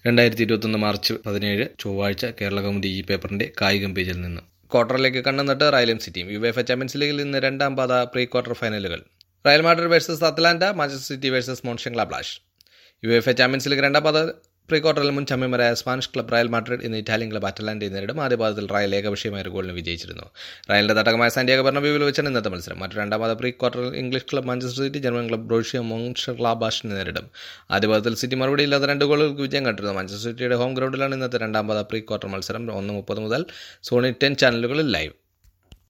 രണ്ടായിരത്തി ഇരുപത്തൊന്ന് മാർച്ച് പതിനേഴ് ചൊവ്വാഴ്ച കേരള കൗമുദി ഈ പേപ്പറിന്റെ കായികം പേജിൽ നിന്ന് ക്വാർട്ടറിലേക്ക് കണ്ണുനട്ട് റയലും സിറ്റിയും യുവേഫ ചാമ്പ്യൻസ് ലീഗിൽ ഇന്ന് രണ്ടാം പാത പ്രീ ക്വാർട്ടർ ഫൈനലുകൾ Real Madrid versus Atalanta Manchester City versus Monchengladbach UEFA Champions League രണ്ടാം പാത പ്രീ ക്വാർട്ടറിൽ മുൻ ചാമ്പ്യന്മാരായ സ്പാനിഷ് ക്ലബ് റയൽ മാഡ്രിഡ് ഇന്ന് ഇറ്റാലിയൻ ക്ലബ് അറ്റലാന്റയെ നേരിടും ആദ്യ പാദത്തിൽ റയൽ ഏകപക്ഷീയമായ ഒരു ഗോളിന് വിജയിച്ചിരുന്നു റയലിന്റെ തട്ടകമായ സാന്റിയാഗോ ബർണബ്യൂവിൽ വെച്ചാണ് ഇന്നത്തെ മത്സരം മറ്റു രണ്ടാം പാത പ്രീ ക്വാർട്ടറിൽ English club Manchester City German club Borussia മോൺഷർലാബാഷിനെ നേരിടും ആദ്യ പാദത്തിൽ സിറ്റി മറുപടി ഇല്ലാത്ത രണ്ട് ഗോളുകൾക്ക് വിജയം കണ്ടിരുന്നു മാഞ്ചസ്റ്റർ സിറ്റിയുടെ ഹോം ഗ്രൗണ്ടിലാണ് ഇന്നത്തെ രണ്ടാം പാത പ്രീ ക്വാർട്ടർ മത്സരം ഒന്ന് മുപ്പത് മുതൽ സോണി ടെൻ ചാനലുകളിൽ ലൈവ്